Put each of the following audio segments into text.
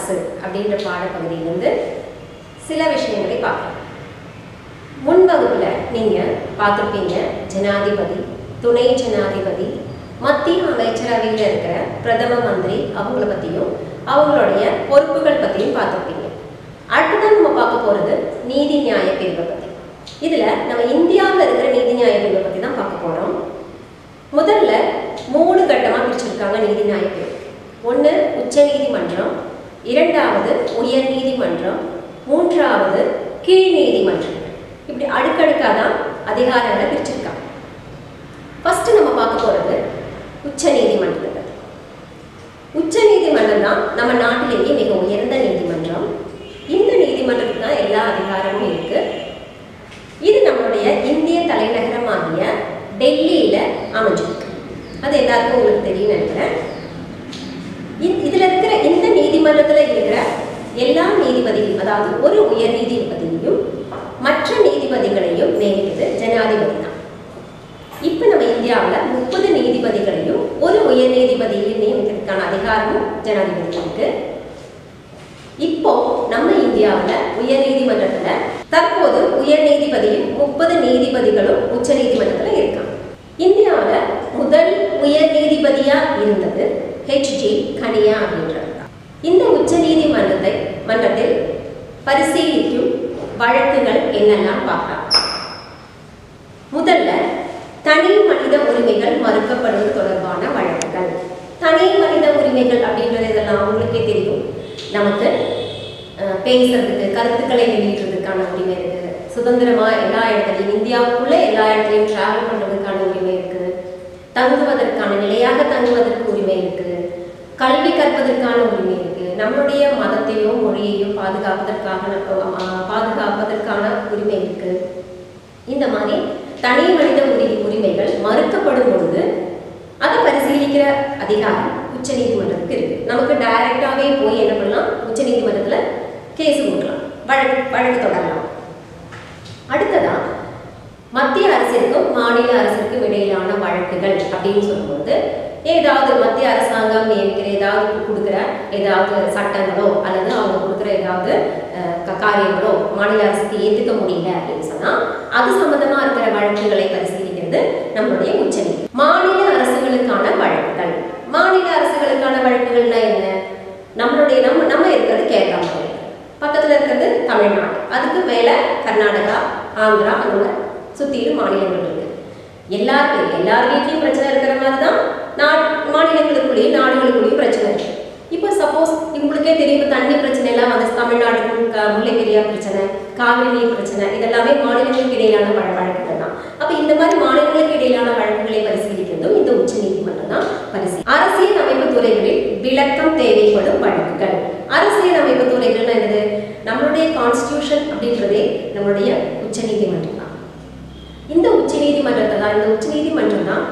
அரசு அப்படின்ற பாடப்பகுதியிலிருந்து சில விஷயங்களை பார்க்கலாம் முன் வகுப்புல நீங்க பார்த்துருப்பீங்க ஜனாதிபதி துணை ஜனாதிபதி மத்திய அமைச்சரவையில் இருக்கிற பிரதம மந்திரி அவங்கள பத்தியும் அவங்களுடைய பொறுப்புகள் பத்தியும் பார்த்துருப்பீங்க அடுத்ததான் நம்ம பார்க்க போறது நீதி நியாய பிரிவை பத்தி இதுல நம்ம இந்தியாவில் இருக்கிற நீதி நியாய பிரிவை பத்தி தான் பார்க்க போறோம் முதல்ல மூணு கட்டமா பிரிச்சிருக்காங்க நீதி நியாய பிரிவு ஒன்று உச்ச நீதிமன்றம் இரண்டாவது உயர் நீதிமன்றம் மூன்றாவது கீழ் நீதிமன்றம் இப்படி அடுக்கடுக்காக தான் அதிகாரங்களை பிரிச்சிருக்காங்க ஃபர்ஸ்ட் நம்ம பார்க்க போறது உச்ச நீதிமன்றத்தை பத்தி உச்ச நீதிமன்றம் தான் நம்ம நாட்டிலேயே மிக உயர்ந்த நீதிமன்றம் இந்த நீதிமன்றத்துக்கு தான் எல்லா அதிகாரமும் இருக்கு இது நம்மளுடைய இந்திய தலைநகரமாகிய டெல்லியில அமைஞ்சிருக்கு அது எல்லாருக்கும் உங்களுக்கு தெரியும் நினைக்கிறேன் இ- இதுல இருக்கிற இந்த நீதிமன்றத்துல இருக்கிற எல்லா நீதிபதிகளும் அதாவது ஒரு உயர் நீதிபதியையும் மற்ற நீதிபதிகளையும் நியமித்தது ஜனாதிபதி தான் இப்ப நம்ம இந்தியாவுல முப்பது நீதிபதிகளையும் ஒரு உயர் நீதிபதியையும் நியமிக்கிறதுக்கான அதிகாரமும் ஜனாதிபதிக்கு இருக்கு இப்போ நம்ம இந்தியாவுல உயர் நீதிமன்றத்துல தற்போது உயர் நீதிபதியும் முப்பது நீதிபதிகளும் உச்ச நீதிமன்றத்துல இருக்காங்க இந்தியாவுல முதல் உயர் நீதிபதியா இருந்தது ஹெச்ஜி கனியா அப்படின்றவர் தான். இந்த உச்ச நீதிமன்றத்தை மன்றத்தில் பரிசீலிக்கும் வழக்குகள் என்னெல்லாம் பார்க்கலாம் முதல்ல தனி மனித உரிமைகள் மறுக்கப்படுவது தொடர்பான வழக்குகள் தனி மனித உரிமைகள் அப்படின்றது இதெல்லாம் உங்களுக்கே தெரியும் நமக்கு அஹ், பேசுறதுக்கு கருத்துக்களை வெளியிடுறதுக்கான உரிமை இருக்கு சுதந்திரமா எல்லா இடத்துலையும் இந்தியாவுக்குள்ள எல்லா இடத்துலையும் டிராவல் பண்றதுக்கான உரிமை இருக்கு தங்குவதற்கான நிலையாக தங்குவதற்கு உரிமை இருக்கு கல்வி கற்பதற்கான உரிமை இருக்கு நம்மளுடைய மதத்தையோ மொழியையோ பாதுகாப்பதற்காக அஹ், பாதுகாப்பதற்கான உரிமை இருக்கு இந்த மாதிரி தனி மனித உரி உரிமைகள் மறுக்கப்படும் பொழுது அதை பரிசீலிக்கிற அதிகாரம் உச்ச நீதிமன்றத்துக்கு இருக்கு நமக்கு டைரக்டாவே போய் என்ன பண்ணலாம் உச்ச நீதிமன்றத்துல கேஸ் கொடுக்கலாம் வழக்கு வழக்கு தொடரலாம் அடுத்ததா மத்திய அரசிற்கும் மாநில அரசிற்கும் இடையிலான வழக்குகள் அப்படின்னு சொல்லும்போது ஏதாவது மத்திய அரசாங்கம் நியமிக்கிற ஏதாவது கொடுக்குற ஏதாவது சட்டங்களோ அல்லது அவங்க கொடுக்குற ஏதாவது அஹ், க- காரியங்களோ மாநில அரசுக்கு ஏற்றுக்க முடியல அப்படின்னு சொன்னா அது சம்பந்தமா இருக்கிற வழக்குகளை பரிசீலிக்கிறது நம்மளுடைய உச்சநீதி மாநில அரசுகளுக்கான வழக்குகள் மாநில அரசுகளுக்கான வழக்குகள்னா என்ன நம்மளுடைய நம்ம நம்ம இருக்கிறது கேரளா மாநிலம் பக்கத்துல இருக்கிறது தமிழ்நாடு அதுக்கு மேல கர்நாடகா ஆந்திரா அந்த மாதிரி சுத்திலும் மாநிலங்கள் இருக்கு எல்லார் எல்லார் வீட்லயும் பிரச்சனை இருக்கிற மாதிரி தான் நாட் மாநிலங்களுக்குள்ளேயும் நாடுகளுக்குள்ளேயும் பிரச்சனை இருக்கு இப்போ சப்போஸ் உங்களுக்கே தெரியும் இப்போ தண்ணி பிரச்சனை எல்லாம் வந்து தமிழ்நாட்டுக்கும் க- முல்லை பெரியார் பிரச்சனை காவிரி நீர் பிரச்சனை இதெல்லாமே மாநிலங்களுக்கு இடையிலான வழ வழக்குகள் தான் அப்போ இந்த மாதிரி மாநிலங்களுக்கு இடையிலான வழக்குகளை பரிசீலிக்கிறதும் இந்த உச்ச நீதிமன்றம் தான் பரிசீலி அரசியல் அமைப்பு துறைகளில் விளக்கம் தேவைப்படும் வழக்குகள் அரசியல் அமைப்பு துறைகள்னா என்னது நம்மளுடைய கான்ஸ்டியூஷன் அப்படின்றதே நம்மளுடைய உச்ச நீதிமன்றம் தான் இந்த உச்ச நீதிமன்றத்தை தான் இந்த உச்ச நீதிமன்றம் தான்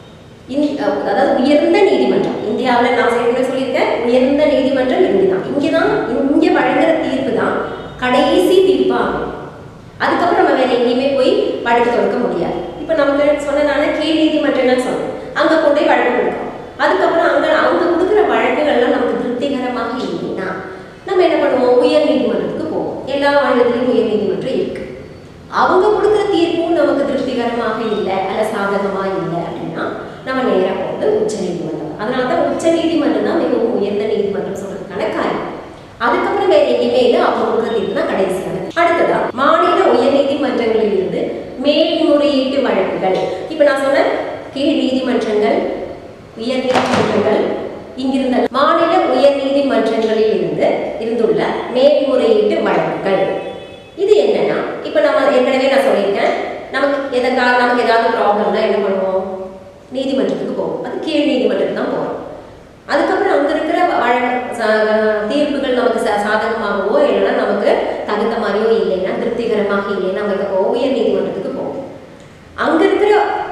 இந்- அதாவது உயர்ந்த நீதிமன்றம் இந்தியாவில் நான் ஏற்கனவே சொல்லியிருக்கேன் உயர்ந்த நீதிமன்றம் இங்கே தான் இங்கே தான் இங்கே வழங்குற தீர்ப்பு தான் கடைசி தீர்ப்பாகும் அதுக்கப்புறம் நம்ம வேற எங்கேயுமே போய் வழக்கு தொடுக்க முடியாது இப்போ நமக்கு சொன்ன நான் கீழ் நீதிமன்றம்னு சொன்னேன் அங்கே கொண்டு போய் வழக்கு கொடுக்கும் அதுக்கப்புறம் அங்கே அவங்க கொடுக்குற வழக்குகள்லாம் நமக்கு திருப்திகரமாக இல்லைன்னா நம்ம என்ன பண்ணுவோம் உயர் நீதிமன்றத்துக்கு போவோம் எல்லா மாநிலத்திலையும் உயர் நீதிமன்றம் இருக்கு அவங்க கொடுக்குற தீர்ப்பும் நமக்கு திருப்திகரமாக இல்லை அல்ல சாதகமா இல்லை அப்படின்னா நம்ம நேரா போகிறது உச்ச நீதிமன்றம் அதனால தான் உச்ச நீதிமன்றம் தான் மிகவும் உயர்ந்த நீதிமன்றம் சொல்றதுக்கான காரணம் அதுக்கப்புறம் வேற எங்கேயுமே இல்லை அவங்க கொடுக்குற தீர்ப்பு தான் கடைசியானது அடுத்ததா மாநில உயர் நீதிமன்றங்களில் இருந்து மேல்முறையீட்டு வழக்குகள் இப்போ நான் சொன்னேன் கீழ் நீதிமன்றங்கள் உயர் நீதிமன்றங்கள் இங்கிருந்த மாநில உயர் நீதிமன்றங்களில் இருந்து இருந்துள்ள மேல்முறையீட்டு வழக்குகள் இது என்னன்னா இப்போ நம்ம ஏற்கனவே நான் சொல்லியிருக்கேன் நமக்கு எதற்காக நமக்கு ஏதாவது ப்ராப்ளம்னா என்ன பண்ணுவோம் நீதிமன்றத்துக்கு போவோம் அது கீழ் நீதிமன்றத்துக்கு தான் போகிறோம் அதுக்கப்புறம் அங்கே இருக்கிற வழக்கு ச- தீர்ப்புகள் நமக்கு ச- சாதகமாகவோ இல்லைன்னா நமக்கு தகுந்த மாதிரியோ இல்லைன்னா திருப்திகரமாக இல்லைன்னா நம்ம இப்போ உயர் நீதிமன்றத்துக்கு போவோம் அங்கே இருக்கிற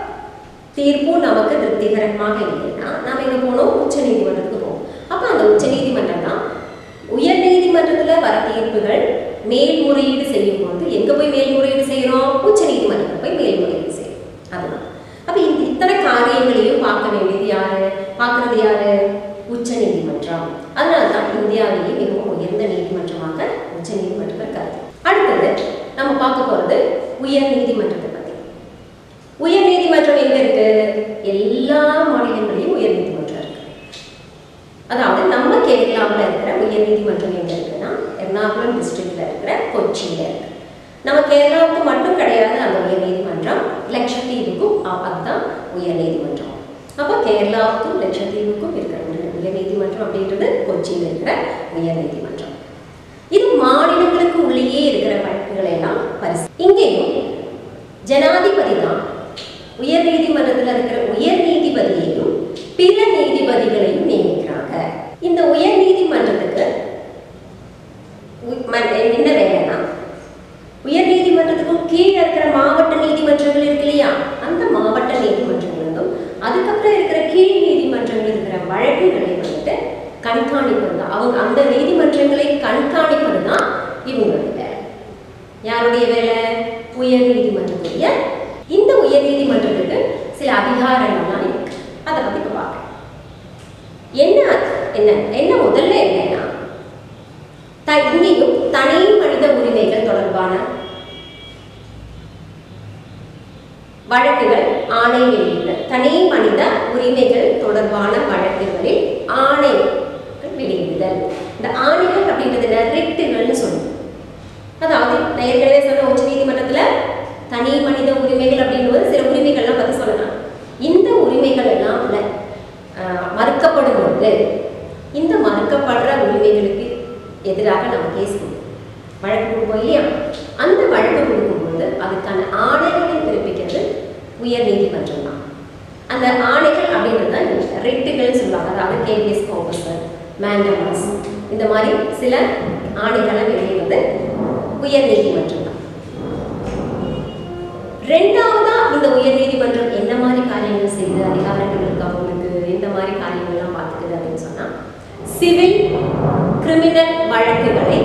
தீர்ப்பும் நமக்கு திருப்திகரமாக இல்லைன்னா நாம எங்க போனோம் உச்ச நீதிமன்றத்துக்கு போவோம் அப்ப அந்த உச்ச நீதிமன்றம் தான் உயர் நீதிமன்றத்துல வர தீர்ப்புகள் மேல்முறையீடு செய்யும் போது எங்க போய் மேல்முறையீடு செய்யறோம் உச்ச நீதிமன்றத்துல போய் மேல்முறையீடு செய்யறோம் அதுதான் அப்ப இந்த இத்தனை காரியங்களையும் பார்க்க வேண்டியது யாரு பார்க்கறது யாரு உச்ச நீதிமன்றம் அதனால தான் இந்தியாவிலேயே மிகவும் உயர்ந்த நீதிமன்றமாக உச்ச நீதிமன்றத்தில் கருது அடுத்தது நம்ம பார்க்க போறது உயர் நீதிமன்றத்தை பத்தி உயர் நீதிமன்றம் எங்க இருக்கு எல்லா மாநிலங்களிலும் உயர் நீதிமன்றம் இருக்கு அதாவது நம்ம கேரளாவில் இருக்கிற உயர் நீதிமன்றம் எங்க இருக்குன்னா எர்ணாகுளம் டிஸ்ட்ரிக்ட்ல இருக்கிற கொச்சியில இருக்கு நம்ம கேரளாவுக்கு மட்டும் கிடையாது அந்த உயர் நீதிமன்றம் லட்சத்தீவுக்கும் அ- அதுதான் உயர் நீதிமன்றம் அப்போ கேரளாவுக்கும் லட்சத்தீவுக்கும் இருக்கிற ஒரு உயர் நீதிமன்றம் அப்படின்றது கொச்சியில் இருக்கிற உயர் நீதிமன்றம் இது மாநிலங்களுக்கு உள்ளேயே இருக்கிற வழக்குகளை எல்லாம் பரிசு இங்கேயும் ஜனாதிபதி தான் உயர் நீதிமன்றத்தில் இருக்கிற உயர் நீதிபதியையும் பிற நீதிபதிகளையும் நியமிக்கிறாங்க இந்த உயர் நீதிமன்றத்துக்கு உ- ம- என்ன வேலைன்னா உயர் நீதிமன்றத்துக்கும் கீழே இருக்கிற மாவட்ட நீதிமன்றங்கள் இருக்கு இல்லையா அந்த மாவட்ட நீதிமன்றங்களும் அதுக்கப்புறம் இருக்கிற கீழ் நீதிமன்றங்கள் இருக்கிற வழக்குகளை வந்துட்டு கண்காணிப்பது தான் அவங்க அந்த நீதிமன்றங்களை கண்காணிப்பது தான் இவங்களுடைய வேலை யாருடைய வேலை உயர் நீதிமன்றத்துடைய இந்த உயர் நீதிமன்றத்துக்கு சில அதிகாரங்கள்லாம் இருக்கு அதை பத்தி இப்ப பார்க்கலாம் என்ன என்ன என்ன முதல்ல என்னன்னா த இங்கேயும் தனி மனித உரிமைகள் தொடர்பான வழக்குகள் ஆணை வெளியிடுதல் தனி மனித உரிமைகள் தொடர்பான வழக்குகளில் ஆணைகள் வெளியிடுதல் இந்த ஆணைகள் அப்படின்றது என்ன ரிட்டுகள்னு சொல்லுவோம் அதாவது நான் ஏற்கனவே சொன்ன உச்ச நீதிமன்றத்துல தனி மனித உரிமைகள் அப்படின்றது சில உரிமைகள்லாம் பத்தி சொல்லலாம் இந்த உரிமைகள் எல்லாம் உள்ள, ஆஹ், மறுக்கப்படும் பொழுது இந்த மறுக்கப்படுற உரிமைகளுக்கு எதிராக நம்ம கேஸ் கொடுப்போம் வழக்கு கொடுப்போம் இல்லையா அந்த வழக்கு கொடுக்கும்போது அதுக்கான ஆணைகளை பிறப்பிக்கிறது உயர் நீதிமன்றம் தான் அந்த ஆணைகள் அப்படின்றது தான் ரிட்டுகள் சொல்லுவாங்க அதாவது கேபிஎஸ் கோபஸர் மேண்டமாஸ் இந்த மாதிரி சில ஆணைகளை வெளியிடுவது உயர் நீதிமன்றம் தான் ரெண்டாவதா இந்த உயர் நீதிமன்றம் என்ன மாதிரி காரியங்கள் செய்யுது அதிகாரங்கள் இருக்கு அவங்களுக்கு எந்த மாதிரி காரியங்கள்லாம் பார்த்துக்குது அப்படின்னு சொன்னா சிவில் கிரிமினல் வழக்குகளை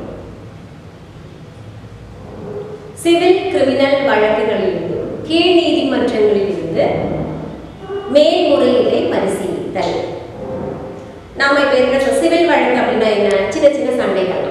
சிவில் கிரிமினல் வழக்குகளிலிருந்து கீழ் நீதிமன்றங்களிலிருந்து மேல்முறையீட்டை பரிசீலித்தல் நாம இப்ப இருக்கிற சிவில் வழக்கு அப்படின்னா என்ன சின்ன சின்ன சண்டைகள்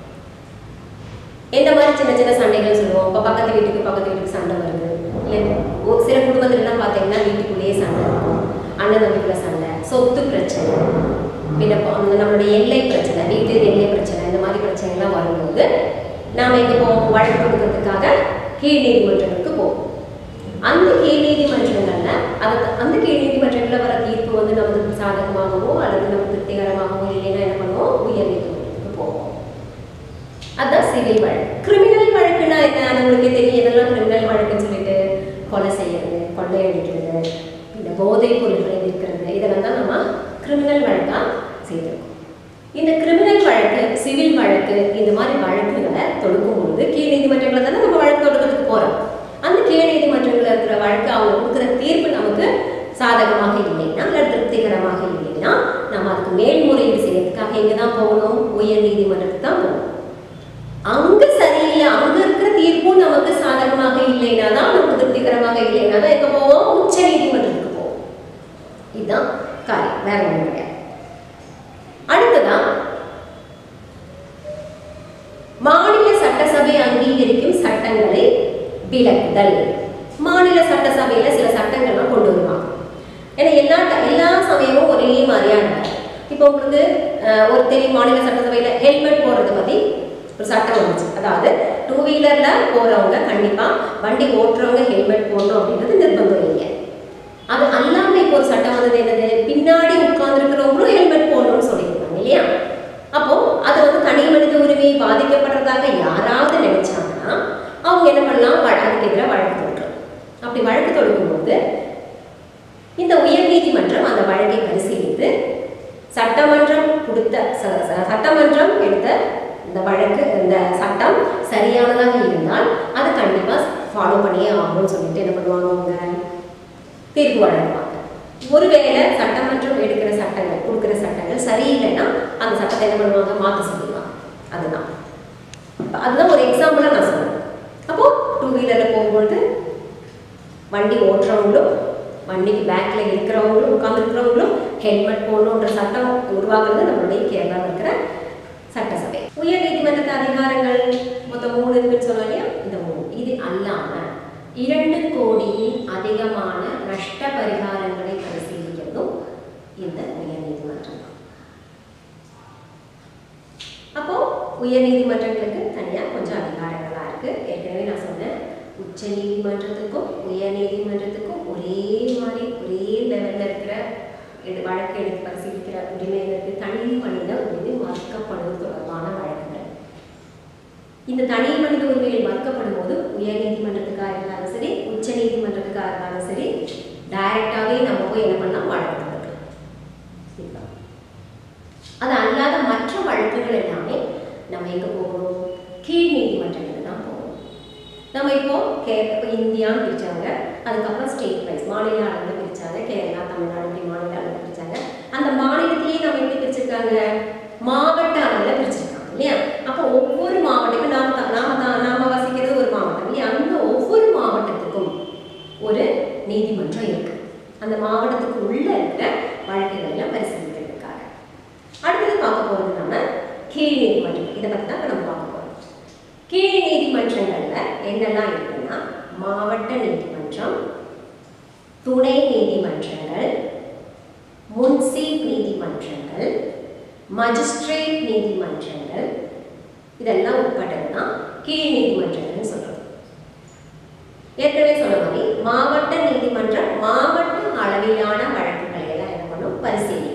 எந்த மாதிரி சின்ன சின்ன சண்டைகள் சொல்லுவோம் இப்போ பக்கத்து வீட்டுக்கு பக்கத்து வீட்டுக்கு சண்டை வருது இல்லை ஒரு சில குடும்பத்துலலாம் பார்த்தீங்கன்னா வீட்டுக்குள்ளேயே சண்டை இருக்கும் அண்ணன் தம்பிக்குள்ள சண்டை சொத்து பிரச்சனை பின்ன இப்போ அந்த நம்மளுடைய எல்லை பிரச்சனை வீட்டு எல்லை பிரச்சனை இந்த மாதிரி பிரச்சனைலாம் வரும்போது நாம எங்க போவோம் வழக்கு கொடுக்கறதுக்காக கீழ் நீதிமன்றங்களுக்கு போவோம் அந்த கீழ் நீதிமன்றங்கள்ல அது அந்த கீழ் நீதிமன்றங்கள்ல வர தீர்ப்பு வந்து நமக்கு சாதகமாகவோ அல்லது நமக்கு திருப்திகரமாகவோ இல்லைன்னா என்ன பண்ணுவோம் உயர் நீதிமன்றத்துக்கு போவோம் அதான் சிவில் வழக்கு கிரிமினல் வழக்குனா என்ன அது உங்களுக்கே தெரியும் இதெல்லாம் கிரிமினல் வழக்குன்னு சொல்லிட்டு கொலை செய்யறது கொள்ளையடிக்கிறது இந்த போதைப் பொருட்களை விற்கிறது இதெல்லாம் தான் நம்ம கிரிமினல் வழக்கா செய்திருக்கோம் இந்த கிரிமினல் வழக்கு சிவில் வழக்கு இந்த மாதிரி வழக்குகளை தொடுக்கும்போது கீழ் நீதிமன்றங்களை தானே நம்ம வழக்கு தொடுக்கிறதுக்கு போறோம் அந்த கீழ் நீதிமன்றங்களில் இருக்கிற வழக்கு அவங்க கொடுக்குற தீர்ப்பு நமக்கு சாதகமாக இல்லைன்னா அல்லது திருப்திகரமாக இல்லைன்னா நம்ம அதுக்கு மேல்முறையீடு செய்யறதுக்காக எங்க தான் போகணும் உயர் நீதிமன்றத்துக்கு தான் போகணும் அங்க சரியில்லை அங்க இருக்கிற தீர்ப்பும் நமக்கு சாதகமாக இல்லைனா தான் நமக்கு திருப்திகரமாக இல்லைனா தான் எங்க போவோம் உச்ச நீதிமன்றத்துக்கு போவோம் இதுதான் காரியம் வேற ஒன்றும் கிடையாது அடுத்ததா மாநில சட்டசபை அங்கீகரிக்கும் சட்டங்களை விலக்குதல் மாநில சட்டசபையில சில சட்டங்கள்லாம் கொண்டு வருவாங்க ஏன்னா எல்லா ட- எல்லா சமயமும் ஒரே மாதிரியான இப்போ உங்களுக்கு அஹ், ஒரு தெரியும் மாநில சட்டசபையில ஹெல்மெட் போடுறத பத்தி ஒரு சட்டம் வந்துச்சு அதாவது டூ வீலர்ல போறவங்க கண்டிப்பா வண்டி ஓட்டுறவங்க ஹெல்மெட் போடணும் அப்படின்றது நிர்பந்தம் இல்லை அது அல்லாம இப்போ ஒரு சட்டம் வந்தது என்னது பின்னாடி உட்கார்ந்துருக்கிறவங்களும் ஹெல்மெட் போடணும்னு சொல்லியிருக்காங்க இல்லையா அப்போ அது வந்து தனி மனித உரிமை பாதிக்கப்படுறதாக யாராவது நினைச்சாங்கன்னா அவங்க என்ன பண்ணலாம் வழ- அதுக்கு எதிராக வழக்கு தொடுக்கலாம் அப்படி வழக்கு தொடுக்கும்போது இந்த உயர்நீதிமன்றம் அந்த வழக்கை பரிசீலித்து சட்டமன்றம் கொடுத்த ச- ச- சட்டமன்றம் எடுத்த இந்த வழக்கு இந்த சட்டம் சரியானதாக இருந்தால் அது கண்டிப்பா ஃபாலோ பண்ணியே ஆகணும்னு சொல்லிட்டு என்ன பண்ணுவாங்க அவங்க தீர்ப்பு வழங்குவாங்க ஒருவேளை சட்டமன்றம் எடுக்கிற சட்டங்கள் கொடுக்குற சட்டங்கள் சரியில்லைன்னா அந்த சட்டத்தை என்ன பண்ணுவாங்க மாற்ற சொல்லுவாங்க அதுதான் அப்ப அதுதான் ஒரு எக்ஸாம்பிளாக நான் சொல்றேன் அப்போ டூ வீலரில் போகும்பொழுது வண்டி ஓட்டுறவங்களும் வண்டிக்கு பேக்கில் இருக்கிறவங்களும் உட்காந்துருக்கிறவங்களும் ஹெல்மெட் போடணுன்ற சட்டம் உருவாக்குறது நம்மளுடைய கேரளாவில் இருக்கிற சட்டசபை அதிகாரங்கள் மொத்தம் மூணு இருக்குன்னு சொன்னோம் இல்லையா இந்த மூணு இது அல்லாம இரண்டு கோடியின் அதிகமான நஷ்ட பரிகாரங்களை பரிசீலிக்கிறதும் இந்த உயர்நீதிமன்றம் தான் அப்போ உயர்நீதிமன்றங்களுக்கு தனியா கொஞ்சம் அதிகாரங்களா இருக்கு ஏற்கனவே நான் சொன்னேன் உச்ச நீதிமன்றத்துக்கும் உயர் நீதிமன்றத்துக்கும் ஒரே மாதிரி ஒரே லெவல்ல இருக்கிற எடு வழக்கு எடுத்து பரிசீலிக்கிற உரிமைகளுக்கு தனி மனித உரிமை மறுக்கப்படுவது தொடர்பான வழக்குகள் இந்த தனி மனித உரிமைகள் மறுக்கப்படும் போது உயர் நீதிமன்றத்துக்காக இருந்தாலும் சரி உச்ச நீதிமன்றத்துக்காக இருந்தாலும் சரி டைரக்டாவே நம்ம போய் என்ன பண்ணலாம் வழக்கு தொடுக்கலாம் இதுதான். அது அல்லாத மற்ற வழக்குகள் எல்லாமே நம்ம எங்க போகணும் கீழ் நீதிமன்றங்களுக்கு தான் போகணும் நம்ம இப்போ கே இப்போ இந்தியான்னு பிரிச்சாங்க அதுக்கப்புறம் ஸ்டேட் வைஸ் மாநில அளவில் பிரிச்சாங்க கேரளா தமிழ்நாடு இப்படி மாநில அளவில் பிரிச்சாங்க அந்த மாநிலத்திலேயே நம்ம எப்படி பிரிச்சிருக்காங்க மாவட்ட அளவில் பிரிச்சிருக்காங்க இல்லையா அப்போ ஒவ்வொரு மாவட்டத்துக்கும் நாம தான் நாம தான் நாம வசிக்கிறது ஒரு மாவட்டம் இல்லையா அந்த ஒவ்வொரு மாவட்டத்துக்கும் ஒரு நீதிமன்றம் இருக்கு அந்த மாவட்டத்துக்கு உள்ள இருக்கிற வழக்குகள் எல்லாம் பரிசீலிக்கிறதுக்காக அடுத்தது பார்க்க போறது நம்ம கீழ் நீதிமன்றம் இதை பத்தி தான் இப்ப நம்ம பார்க்க போறோம் கீழ் நீதிமன்றங்கள்ல என்னெல்லாம் இருக்குன்னா மாவட்ட நீதிமன்றம் துணை நீதிமன்றங்கள் முன்சீப் நீதிமன்றங்கள் மஜிஸ்ட்ரேட் நீதிமன்றங்கள் இதெல்லாம் உட்பட்டது தான் கீழ் நீதிமன்றங்கள்னு சொல்றோம் ஏற்கனவே சொன்ன மாதிரி மாவட்ட நீதிமன்றம் மாவட்ட அளவிலான வழக்குகளை எல்லாம் என்ன பண்ணும் பரிசீலிக்கும்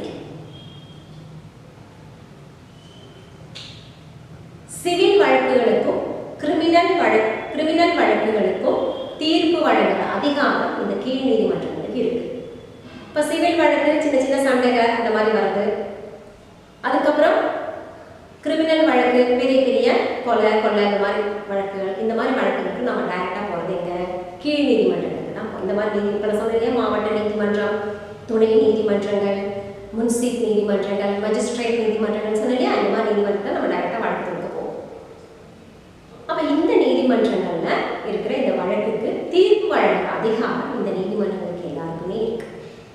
சிவில் வழக்குகளுக்கும் கிரிமினல் வழக்கு கிரிமினல் வழக்குகளுக்கும் தீர்ப்பு வழங்குற அதிகாரம் இந்த கீழ் நீதிமன்றங்களுக்கு இருக்கு இப்போ சிவில் வழக்கு சின்ன சின்ன சண்டைகள் அந்த மாதிரி வருது அதுக்கப்புறம் கிரிமினல் வழக்கு பெரிய பெரிய கொலை கொள்ளை இந்த மாதிரி வழக்குகள் இந்த மாதிரி வழக்குகளுக்கு நம்ம டைரெக்டாக போகிறது எங்க கீழ் நீதிமன்றங்களுக்கு தான் போறோம். இந்த மாதிரி நீதி இப்போ நான் சொன்னேன் இல்லையா, மாவட்ட நீதிமன்றம் துணை நீதிமன்றங்கள் முன்சீப் நீதிமன்றங்கள் மஜிஸ்ட்ரேட் நீதிமன்றங்கள் சொன்னேன் இல்லையா இந்த மாதிரி நீதிமன்றத்தை நம்ம டைரெக்டாக வழக்கு தொடுக்க போவோம் அப்ப இந்த நீதிமன்றங்கள்ல இருக்கிற இந்த வழக்குக்கு தீர்ப்பு வழங்குற அதிகாரம் இந்த நீதிமன்றங்களுக்கு எல்லாருக்குமே இருக்கு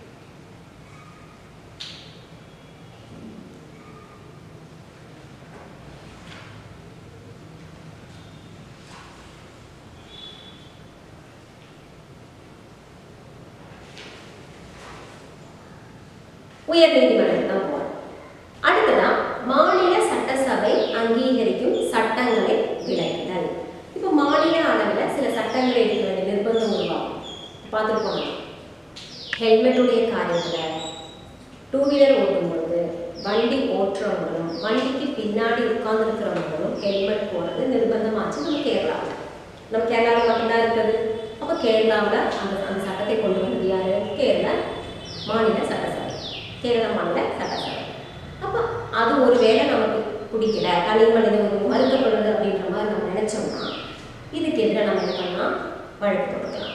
உயர் நீதிமன்றம் தான் போறோம் அடுத்ததா மாநில சட்டசபை அங்கீகரிக்கும் சட்டங்களை விளக்குதல் இப்போ மாநில அளவில் சில சட்டங்களை எடுக்க வேண்டிய நிர்பந்தம் உருவாகும் பார்த்துருக்கோம் ஹெல்மெட்டுடைய காரியத்தில் டூ வீலர் ஓட்டும் பொழுது வண்டி ஓட்டுறவங்களும் வண்டிக்கு பின்னாடி உட்கார்ந்துருக்கிறவங்களும் ஹெல்மெட் போடுறது நிர்பந்தமாச்சு நம்ம கேரளாவில் நம்ம கேரளாவில் மட்டும்தான் இருக்குது அப்போ கேரளாவில் அந்த அந்த சட்டத்தை கொண்டு வந்தது யாரு கேரள மாநில சட்டசபை கேரள மாநில சட்டசபை அப்போ அது ஒரு வேளை நமக்கு பிடிக்கல தனி மனித உரிமை மறுக்கப்படுறது அப்படின்ற மாதிரி நம்ம நினைச்சோம்னா இதுக்கு எதிராக நம்ம என்ன பண்ணலாம் வழக்கு தொடுக்கலாம்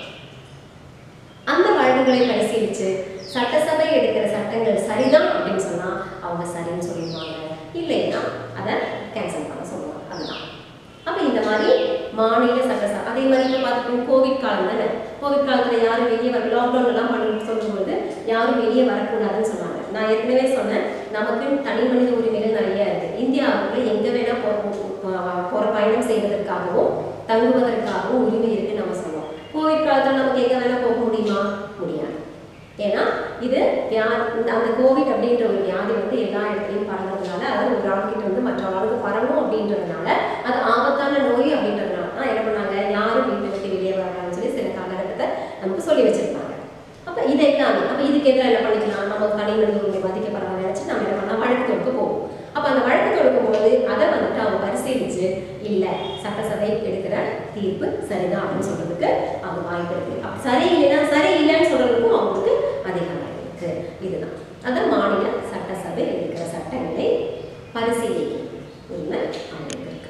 அந்த வழக்குகளை பரிசீலித்து சட்டசபை எடுக்கிற சட்டங்கள் சரிதான் அப்படின்னு சொன்னா அவங்க சரின்னு சொல்லிடுவாங்க இல்லைன்னா அதை கேன்சல் பண்ண சொல்லுவாங்க அதுதான் அப்போ இந்த மாதிரி மாநில சட்டசபை அதே மாதிரி இப்போ பார்த்துக்கணும் கோவிட் காலம் தானே கோவிட் காலத்தில் யாரும் வெளியே வர லாக்டவுன் எல்லாம் பண்ணி சொல்லும்போது யாரும் வெளியே வரக்கூடாதுன்னு சொன்னாங்க நான் ஏற்கனவே சொன்னேன் நமக்கு தனி மனித உரிமைகள் நிறைய இருக்கு இந்தியாவுக்குள்ள எங்க வேணா போற போற பயணம் செய்வதற்காகவும் தங்குவதற்காகவும் உரிமை இருக்குன்னு நம்ம சொன்னோம் கோவிட் காலத்தில் நமக்கு எங்க வேணா போக முடியுமா முடியாது ஏன்னா இது வியா இந்த அந்த கோவிட் அப்படின்ற ஒரு வியாதி வந்து எல்லா இடத்துலையும் பரவுறதுனால அதாவது ஒரு ஆள்கிட்ட வந்து மற்ற ஆளுக்கு பரவும் அப்படின்றதுனால அது ஆபத்தான நோய் அப்படின்றதுனால தான் என்ன பண்ணாங்க யாரும் வீட்டை விட்டு வெளியே வராங்கன்னு சொல்லி சில காலகட்டத்தை நமக்கு சொல்லி வச்சிருப்பாங்க அப்ப இது எல்லாமே அப்ப இதுக்கு எதிராக என்ன பண்ணிக்கலாம் நம்ம தனி மனித உரிமை பாதிக்கப்படுறத நினைச்சு நம்ம என்ன பண்ணலாம் வழக்கு தொடுக்க போவோம் அப்ப அந்த வழக்கு தொடுக்கும் போது அதை வந்துட்டு அவங்க பரிசீலிச்சு இல்ல சட்டசபை எடுக்கிற தீர்ப்பு சரிதான் அப்படின்னு சொல்றதுக்கு அவங்க வாய்ப்பு இருக்கு அப்ப சரி இல்லைன்னா சரி இல்லைன்னு சொல்றதுக்கும் அவங்களுக்கு அதிகாரம் இருக்கு இதுதான் அதான் மாநில சட்டசபை எடுக்கிற சட்டங்களை பரிசீலிக்கும் உரிமை அவங்களுக்கு இருக்கு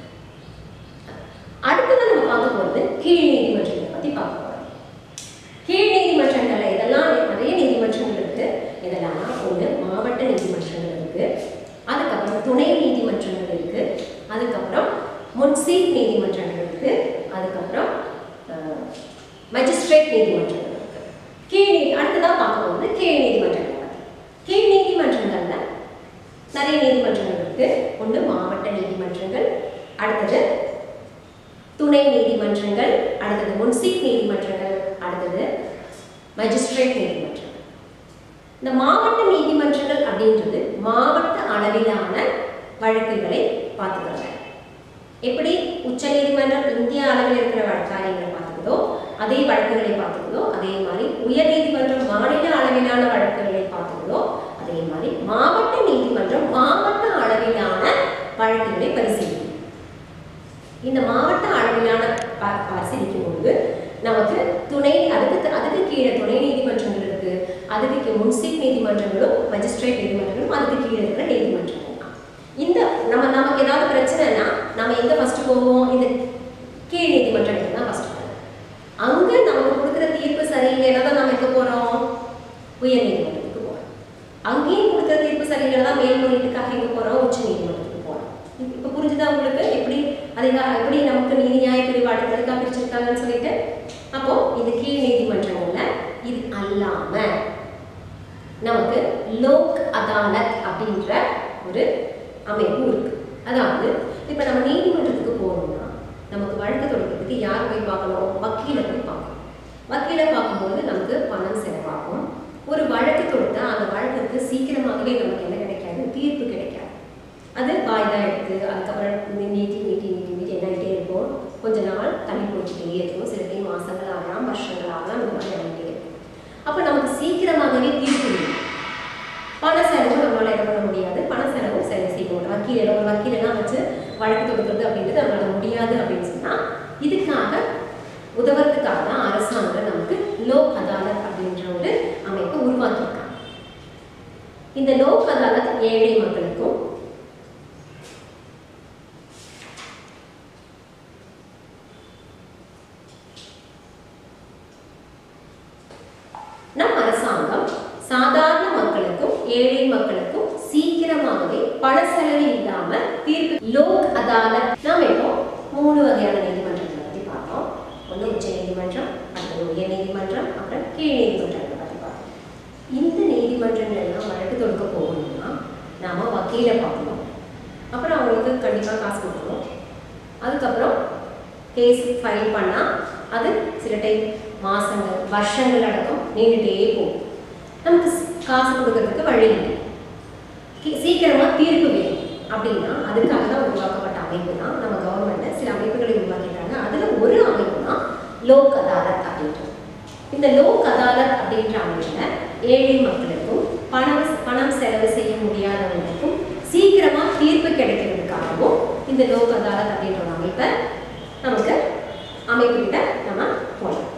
அடுத்ததான் நம்ம பார்க்க போறது கீழ் நீதிமன்றங்களை பத்தி பார்க்க போறோம் கீழ் நீதிமன்றங்கள்ல இதெல்லாம் நிறைய நீதிமன்றங்கள் இருக்கு இதெல்லாம் ஒன்று மாவட்ட நீதிமன்றங்கள் இருக்கு அதுக்கப்புறம் துணை நீதிமன்றங்கள் இருக்கு அதுக்கப்புறம் முன்சீப் நீதிமன்றங்கள் இருக்கு அதுக்கப்புறம் மஜிஸ்ட்ரேட் நீதிமன்றங்கள் இருக்கு கீழ் நீதி அடுத்ததான் பார்க்க போகிறது கீழ் நீதிமன்றங்கள் பத்தி. கீழ் நீதிமன்றங்கள்ல நிறைய நீதிமன்றங்கள் இருக்கு ஒன்று மாவட்ட நீதிமன்றங்கள் அடுத்தது முன்சிப் நீதிமன்றங்கள் அடுத்தது மஜிஸ்ட்ரேட் நீதிமன்றங்கள் இந்த மாவட்ட நீதிமன்றங்கள் அப்படின்றது மாவட்ட அளவிலான வழக்குகளை பார்த்துக்கிறாங்க எப்படி உச்ச நீதிமன்றம் இந்திய அளவில் இருக்கிற வழக்கு காரியங்களை பார்த்துக்குதோ அதே வழக்குகளை பார்த்துக்குதோ அதே மாதிரி உயர் நீதிமன்றம் மாநில அளவிலான வழக்குகளை பார்த்துக்குதோ அதே மாதிரி மாவட்ட நீதிமன்றம் மாவட்ட அளவிலான வழக்குகளை பரிசீலிக்கும் இந்த மாவட்ட அளவிலான ப- பரிசீலிக்கும் பொழுது நமக்கு துணை அதுக்கு அதுக்கு கீழே துணை நீதிமன்றங்கள் இருக்கு அதுக்கு கீழே முன்சிப் நீதிமன்றங்களும் மஜிஸ்ட்ரேட் நீதிமன்றங்களும் அதுக்கு கீழே இருக்கிற நீதிமன்றங்கள் இந்த நம்ம நமக்கு ஏதாவது பிரச்சனைனா நம்ம எங்க ஃபர்ஸ்ட் போவோம் இந்த கீழ் நீதிமன்றங்கள் தான் ஃபர்ஸ்ட் போவோம் அங்க நமக்கு கொடுக்குற தீர்ப்பு சரியில்லைன்னா தான் நம்ம எங்க போறோம் உயர் நீதிமன்றத்துக்கு போறோம் அங்கேயும் கொடுக்குற தீர்ப்பு சரியில்லைன்னா தான் மேல்முறையீட்டுக்காக எங்க போறோம் உச்ச நீதிமன்றத்துக்கு போறோம் இப்ப- இப்ப புரிஞ்சுதா உங்களுக்கு எப்படி அதிகா எப்படி நமக்கு நீதி நியாய பிரிவாடுகளுக்காக பிரிச்சிருக்காங்கன்னு சொல்லிட்டு அப்போ இது கீழ் நீதிமன்றங்கள்ல இது அல்லாம நமக்கு லோக் அதாலத் அப்படின்ற ஒரு அமைப்பு இருக்கு அதாவது இப்ப நம்ம நீதிமன்றத்துக்கு போகணும்னா நமக்கு வழக்கு தொடுக்கிறதுக்கு யார் போய் பார்க்கணும் வக்கீலை போய் பார்க்கணும் வக்கீலை பார்க்கும்போது நமக்கு பணம் செலவாகும் ஒரு வழக்கு தொடுத்தா அந்த வழக்குக்கு சீக்கிரமாகவே நமக்கு என்ன கிடைக்காது தீர்ப்பு கிடைக்காது அது வாய்தா எடுத்து அதுக்கப்புறம் நீ- நீட்டி நீட்டி நீட்டி நீட்டி என்ன ஆகிட்டே இருக்கும் கொஞ்ச நாள் தள்ளி போட்டுட்டே இருக்கும் சில டைம் மாசங்கள் ஆகலாம் வருஷங்கள் ஆகலாம் இந்த மாதிரி ஆகிட்டே இருக்கும் அப்போ நமக்கு சீக்கிரமாகவே தீர்ப்பு வேணும். பண செலவும் நம்மளால என்ன பண்ண முடியாது பண செலவும் செலவு செய்ய முடியும் வக்கீல ஒரு வக்கீலெல்லாம் வச்சு வழக்கு தொடுக்கிறது அப்படின்றது நம்மளால முடியாது அப்படின்னு சொன்னா இதுக்காக உதவுறதுக்காக தான் அரசாங்கம் நமக்கு லோக் அதாலத் அப்படின்ற ஒரு அமைப்பை உருவாக்கியிருக்காங்க இந்த லோக் அதாலத் ஏழை மக்களுக்கும் நம் அரசாங்கம் சாதாரண மக்களுக்கும் ஏழை மக்களுக்கும் சீக்கிரமாகவே பண செலவு இல்லாம தீர்ப்பு லோக் அதாலத் நாம இப்போ மூணு வகையான நீதிமன்றங்களை பத்தி பார்த்தோம் ஒன்று உச்ச நீதிமன்றம் அடுத்தது உயர் நீதிமன்றம் அப்புறம் கீழ் நீதிமன்றங்களை பத்தி பார்த்தோம் இந்த நீதிமன்றங்கள் எல்லாம் வழக்கு தொடுக்க போகணும்னா நாம வக்கீலை பார்க்கணும் அப்புறம் அவங்களுக்கு கண்டிப்பாக காசு கொடுக்கணும் அதுக்கப்புறம் கேஸ் ஃபைல் பண்ணால் அது சில டைம் மாசங்கள் வருஷங்கள் அடக்கம் நீண்டுட்டே போகும் நமக்கு ஸ்- காசு கொடுக்கறதுக்கு வழி இல்லை கி- சீக்கிரமா தீர்ப்பு வேணும் அப்படின்னா அதுக்காக தான் உருவாக்கப்பட்ட அமைப்பு தான் நம்ம கவர்மெண்ட்ல சில அமைப்புகளை உருவாக்கிட்டாங்க அதுல ஒரு அமைப்பு தான் லோக் அதாலத் அப்படின்றது இந்த லோக் அதாலத் அப்படின்ற அமைப்புல ஏழை மக்களுக்கும் பணம் பணம் செலவு செய்ய முடியாதவங்களுக்கும் சீக்கிரமா தீர்ப்பு கிடைக்கிறதுக்காகவும் இந்த லோக் அதாலத் அப்படின்ற ஒரு அமைப்பை நமக்கு அமைப்புகிட்ட நம்ம போகலாம்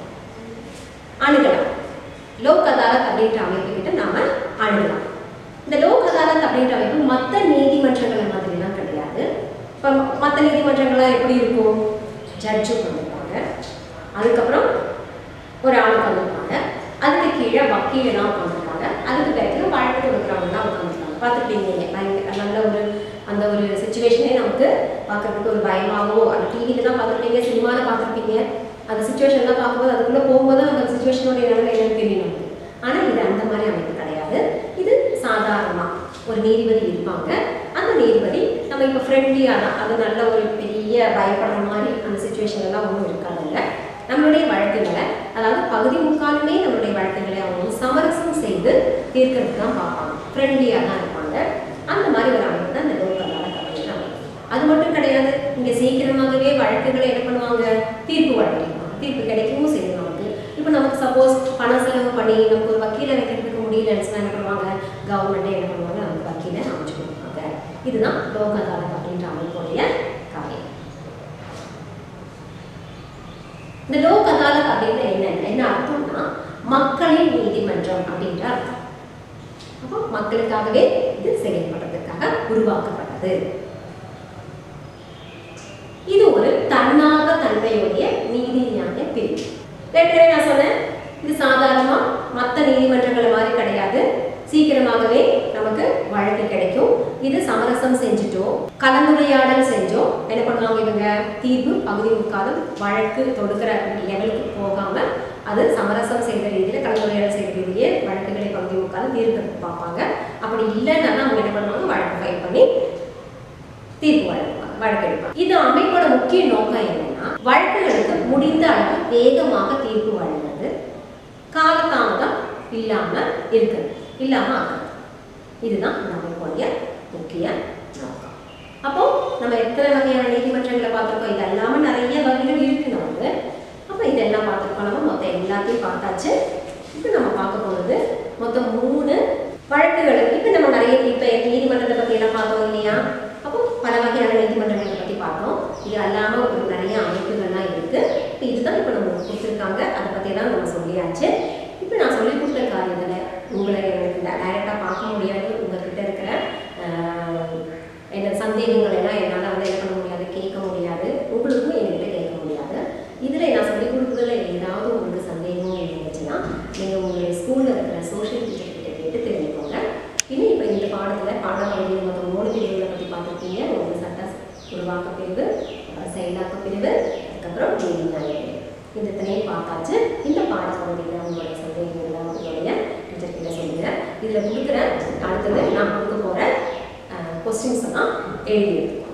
அணுகலாம் லோக் அதாலத் அப்படின்ற அமைப்பு கிட்ட நாம அணுகலாம் இந்த லோக் அதாலத் அப்படின்ற அமைப்பு மற்ற நீதிமன்றங்களை மாதிரிலாம் கிடையாது இப்போ மற்ற நீதிமன்றங்கள்லாம் எப்படி இருக்கும் ஜட்ஜு பண்ணிருப்பாங்க அதுக்கப்புறம் ஒரு ஆள் உட்காந்துருப்பாங்க அதுக்கு கீழே வக்கீலெல்லாம் உட்காந்துருப்பாங்க அதுக்கு பிறகு வழக்கு கொடுக்குறவங்கலாம் உட்காந்துருப்பாங்க பார்த்துருப்பீங்க நீங்க. பயங்கர நல்ல ஒரு அந்த ஒரு சுச்சுவேஷனே நமக்கு பார்க்கறதுக்கு ஒரு பயமாகவோ அந்த டிவியில தான் பார்த்துருப்பீங்க சினிமாவில் பார்த்துருப்பீங்க அந்த சுச்சுவேஷன்லாம் பார்க்கும்போது அதுக்குள்ளே போகும்போது அந்த சுச்சுவேஷனுடைய நிலைமை என்னன்னு தெரியும் நமக்கு ஆனால் இது அந்த மாதிரி அமைப்பு கிடையாது இது சாதாரணமாக ஒரு நீதிபதி இருப்பாங்க அந்த நீதிபதி நம்ம இப்போ ஃப்ரெண்ட்லியாக தான் அது நல்ல ஒரு பெரிய பயப்படுற மாதிரி அந்த சுச்சுவேஷன் எல்லாம் ஒன்றும் இருக்காதுல்ல நம்மளுடைய வழக்குகளை அதாவது பகுதி முக்காலுமே நம்மளுடைய வழக்குகளை அவங்க வந்து சமரசம் செய்து தீர்க்கறதுக்கு தான் பார்ப்பாங்க ஃப்ரெண்ட்லியாக தான் இருப்பாங்க அந்த மாதிரி ஒரு அமைப்பு தான் இந்த லோக் அதாலத் அப்படின்ற அமைப்பு அது மட்டும் கிடையாது இங்கே சீக்கிரமாகவே வழக்குகளை என்ன பண்ணுவாங்க தீர்ப்பு வழங்கிடுவாங்க தீர்ப்பு கிடைக்கவும் செய்யும் நமக்கு இப்போ நமக்கு சப்போஸ் பண செலவு பண்ணி நமக்கு ஒரு வக்கீலை வைக்கிறதுக்கு முடியலன்னு சொன்னா என்ன பண்ணுவாங்க கவர்மெண்ட்டே என்ன பண்ணுவாங்க நமக்கு வக்கீலை அமைச்சு கொடுப்பாங்க இதுதான் லோக் அதாலத் அப்படின்ற அமைப்புடைய காரியம் இந்த லோக் அதாலத் அப்படின்னு என்ன என்ன அர்த்தம்னா மக்களின் நீதிமன்றம் அப்படின்ற அர்த்தம் அப்போ மக்களுக்காகவே இது செயல்படுறதுக்காக உருவாக்கப்பட்டது இது ஒரு தன்னாக தன்மையுடைய நீதி நியாய பிரிவு ஏற்கனவே நான் சொன்னேன் இது சாதாரணமா மற்ற நீதிமன்றங்களை மாதிரி கிடையாது சீக்கிரமாகவே நமக்கு வழக்கு கிடைக்கும் இது சமரசம் செஞ்சுட்டோ கலந்துரையாடல் செஞ்சோ என்ன பண்ணுவாங்க இவங்க தீர்ப்பு பகுதி முக்காலும் வழக்கு தொடுக்கிற லெவலுக்கு போகாம அது சமரசம் செய்த ரீதியில கலந்துரையாடல் செய்த ரீதியிலே வழக்குகளை பகுதி முக்காலும் தீர்க்கிறதுக்கு பார்ப்பாங்க அப்படி இல்லைன்னா அவங்க என்ன பண்ணுவாங்க வழக்கு ஃபைல் பண்ணி தீர்ப்பு வழங்குவாங்க வழக்கெடுப்பாங்க இது அமைப்போட முக்கிய நோக்கம் என்னன்னா வழக்குகளுக்கு முடிந்த அளவு வேகமாக தீர்ப்பு வழங்குறது காலதாமதம் இல்லாம இருக்குது இல்லாம ஆகுது இதுதான் இந்த அமைப்புடைய முக்கிய நோக்கம் அப்போ நம்ம எத்தனை வகையான நீதிமன்றங்களை பார்த்துருக்கோம் இது இல்லாம நிறைய வகைகள் இருக்கு நமக்கு அப்போ இதெல்லாம் பார்த்துருக்கோம் நம்ம மொத்தம் எல்லாத்தையும் பார்த்தாச்சு இப்போ நம்ம பார்க்க போகிறது மொத்தம் மூணு வழக்குகள் இப்போ நம்ம நிறைய இப்போ நீதிமன்றத்தை பற்றி எல்லாம் பார்த்தோம் இல்லையா அப்போ பல வகையான நீதிமன்றங்களை பற்றி பார்த்தோம் இது அல்லாமல் ஒரு நிறைய அமைப்புகள்லாம் இருக்குது இப்போ இதுதான் இப்போ நம்ம கொடுத்துருக்காங்க அதை பற்றியெல்லாம் நம்ம சொல்லியாச்சு இப்போ நான் சொல்லி கொடுத்த காரியத்தில் உங்களை எனக்கு டைரெக்டாக பார்க்க முடியாது உங்ககிட்ட இருக்கிற ஆஹ், என்ன சந்தேகங்கள் எல்லாம் என்னால் வந்து என்ன பண்ண முடியாது கேட்க முடியாது உங்களுக்கும் என்கிட்ட கேட்க முடியாது இதில் நான் சொல்லி கொடுக்குறதுல ஏதாவது உங்களுக்கு சந்தேகம் இருந்துச்சுன்னா நீங்கள் உங்களுடைய ஸ்கூலில் இருக்கிற சோஷியல் டீச்சர் கிட்ட கேட்டு தெரிஞ்சுக்கோங்க இன்னும் இப்போ இந்த பாடத்தில் பாடப்பகுதியில் மொத்தம் மூணு பிரிவுகளை பற்றி பார்த்துருக்கீங்க உங்களுக்கு சட்ட உருவாக்க பிரிவு அப்புறம் செயலாக்க பிரிவு அதுக்கப்புறம் நீதி நியாய பிரிவு இந்த இத்தனையும் பார்த்தாச்சு இந்த பாடப்பகுதியில் உங்களுடைய சந்தேகங்களை உங்களுடைய டீச்சர் கிட்ட சொல்லுங்கள் இதில் கொடுக்குற அடுத்தது நான் கொடுக்க போகிற கொஸ்டின்ஸ் எல்லாம் எழுதி எடுத்துக்கோங்க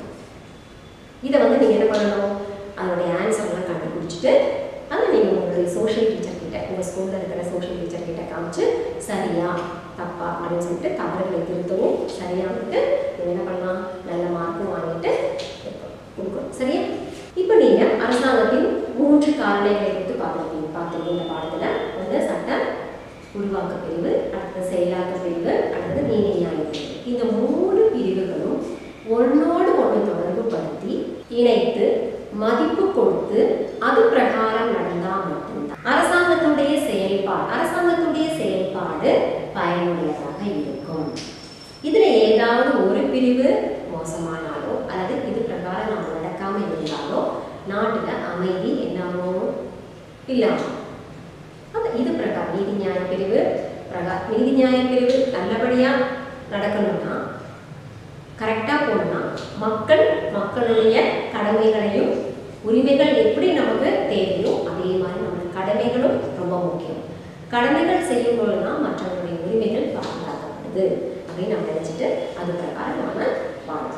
இதை வந்து நீங்கள் என்ன பண்ணணும் அதனுடைய ஆன்சர்லாம் கண்டுபிடிச்சிட்டு அதை நீங்கள் உங்களுடைய சோஷியல் டீச்சர் கிட்ட உங்கள் ஸ்கூலில் இருக்கிற சோஷியல் டீச்சர் கிட்ட காமிச்சு சரியா தப்பா அப்படின்னு சொல்லிட்டு தவறுகளை திருத்தவும் சரியா வந்துட்டு நீங்கள் என்ன பண்ணலாம் நல்ல மார்க்கும் வாங்கிட்டு கொடுக்கணும் சரியா இப்போ நீங்கள் அரசாங்கத்தின் மூன்று காரணிகளை எடுத்து பார்த்துருக்கீங்க பார்த்துருக்கீங்க இந்த பாடத்தில் வந்து சட்ட உருவாக்க பிரிவு அடுத்தது செயலாக்க பிரிவு அடுத்தது நீதி நியாய பிரிவு இந்த மூணு பிரிவுகளும் ஒன்னோடு ஒன்று தொடர்பு படுத்தி இணைத்து மதிப்பு கொடுத்து அது பிரகாரம் நடந்தால் மட்டும்தான் அரசாங்கத்துடைய செயல்பாடு அரசாங்கத்துடைய செயல்பாடு பயனுள்ளதாக இருக்கும் இதுல ஏதாவது ஒரு பிரிவு மோசமானாலோ அல்லது இது பிரகாரம் நாம் நடக்காம இருந்தாலோ நாட்டுல அமைதி என்னாகும் இல்லாமல் அப்ப இது பிரகாரம் நீதி நியாய பிரிவு பிரகா நீதி நியாய பிரிவு நல்லபடியா நடக்கணும்னா கரெக்டாக போகணும்னா மக்கள் மக்களுடைய கடமைகளையும் உரிமைகள் எப்படி நமக்கு தேவையோ அதே மாதிரி நமக்கு கடமைகளும் ரொம்ப முக்கியம் கடமைகள் செய்யும் பொழுது தான் மற்றவர்களுடைய உரிமைகள் பாதுகாக்கப்படுது அப்படின்னு நம்ம நினைச்சிட்டு அது பிரகாரம் நாம வாழணும்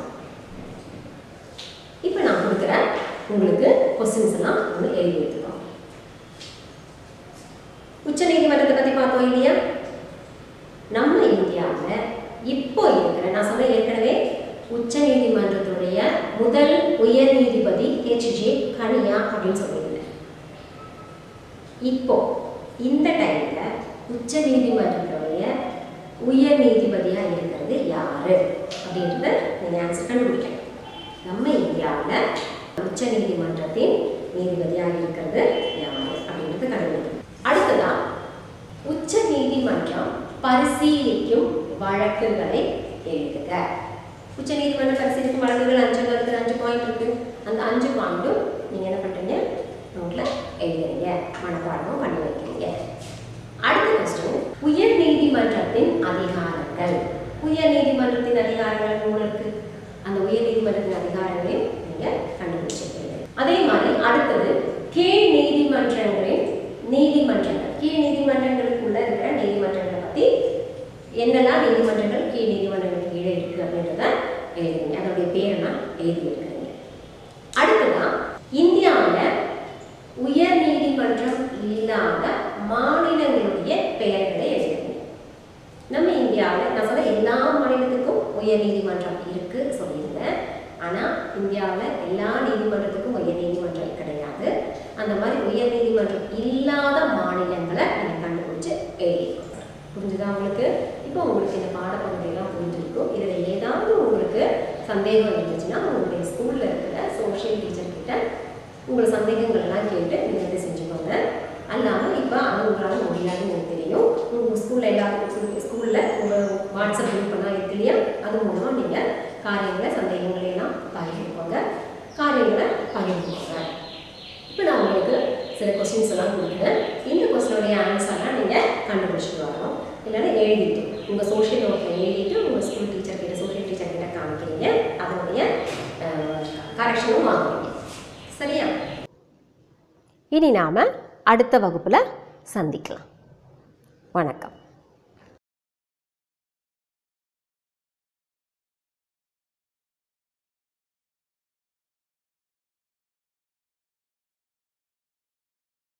இப்போ நான் கொடுக்குறேன் உங்களுக்கு கொஸ்டின்ஸ் எல்லாம் ஒன்று எழுதி எடுத்துக்கோங்க உச்ச நீதிமன்றத்தை பற்றி பார்த்தோம் இல்லையா நம்ம இந்தியாவில் இப்போ இருக்கிற நான் சொன்ன ஏற்கனவே உச்ச நீதிமன்றத்துடைய முதல் உயர் நீதிபதி ஹெச்ஜே கனியா அப்படின்னு சொல்லியிருந்தேன் இப்போ இந்த டைம்ல உச்ச நீதிமன்றத்துடைய உயர் நீதிபதியா இருக்கிறது யாரு அப்படின்றத நீங்க ஆன்சர் கண்டுபிடிக்கணும் நம்ம இந்தியாவில் உச்ச நீதிமன்றத்தின் நீதிபதியா இருக்கிறது யாரு அப்படின்றது கண்டுபிடிக்கணும் அடுத்ததா உச்ச நீதிமன்றம் பரிசீலிக்கும் வழக்குகளை எழுதுக உச்ச நீதிமன்றம் பரிசீலிக்கும் வழக்குகள் அஞ்சு இருக்குது அஞ்சு பாயிண்ட் இருக்கு அந்த அஞ்சு பாயிண்ட்டும் நீங்க என்ன பண்றீங்க நோட்ல எழுதுறீங்க மனப்பாடமும் பண்ணி வைக்கிறீங்க அடுத்த கொஸ்டின் உயர் நீதிமன்றத்தின் அதிகாரங்கள் உயர் நீதிமன்றத்தின் அதிகாரங்கள் மூணு இருக்கு அந்த உயர் நீதிமன்றத்தின் அதிகாரங்களையும் நீங்க கண்டுபிடிச்சிருக்கீங்க அதே மாதிரி அடுத்தது கீழ் நீதிமன்றங்களின் நீதிமன்றங்கள் கீழ் நீதிமன்றங்களுக்குள்ள இருக்கிற நீதிமன்றங்களை பத்தி என்னெல்லாம் நீதிமன்றங்கள் கீழ் நீதிமன்றங்களுக்கு கீழே இருக்கு அப்படின்றத எழுதுங்க அதோடைய பேரெல்லாம் எழுதி இருக்கிறீங்க அடுத்ததா இந்தியாவில் உயர் நீதிமன்றம் இல்லாத மாநிலங்களுடைய பெயர்களை எழுதுங்க நம்ம இந்தியாவில் நான் சொல்ல எல்லா மாநிலத்துக்கும் உயர் நீதிமன்றம் இருக்கு சொல்லியிருந்தேன் ஆனால் இந்தியாவில் எல்லா நீதிமன்றத்துக்கும் உயர் நீதிமன்றம் கிடையாது அந்த மாதிரி உயர் நீதிமன்றம் இல்லாத மாநிலங்களை நீங்கள் கண்டுபிடிச்சு எழுதிக்கோங்க புரிஞ்சுதா உங்களுக்கு இப்போ உங்களுக்கு இந்த பாடப்பகுதியெல்லாம் புரிஞ்சிருக்கும் இதில் ஏதாவது உங்களுக்கு சந்தேகம் இருந்துச்சுன்னா உங்களுடைய ஸ்கூலில் இருக்கிற சோஷியல் டீச்சர் கிட்ட உங்கள் சந்தேகங்கள் எல்லாம் கேட்டு நீங்கள் இதை செஞ்சுக்கோங்க அல்லாமல் இப்போ அது உங்களால் முடியாதுன்னு எனக்கு தெரியும் உங்கள் ஸ்கூலில் எல்லாத்துக்கும் ஸ்கூலில் உங்கள் வாட்ஸ்அப் குரூப் எல்லாம் இருக்கு இல்லையா அது மூலமாக நீங்கள் காரியங்களை சந்தேகங்களை எல்லாம் பகிர்ந்துக்கோங்க காரியங்களை பகிர்ந்துக்கோங்க இப்போ நான் உங்களுக்கு சில கொஸ்டின்ஸ் எல்லாம் கொடுக்குறேன் இந்த கொஸ்டினுடைய ஆன்சர்லாம் நீங்கள் கண்டுபிடிச்சிட்டு வரணும் இல்லைன்னா எழுதிட்டு உங்கள் சோஷியல் நோட்டில் எழுதிட்டு உங்கள் ஸ்கூல் டீச்சர் கிட்ட சோஷியல் டீச்சர் கிட்ட காமிக்கிறீங்க அதனுடைய கரெக்ஷனும் வாங்குவீங்க சரியா இனி நாம் அடுத்த வகுப்பில் சந்திக்கலாம் வணக்கம்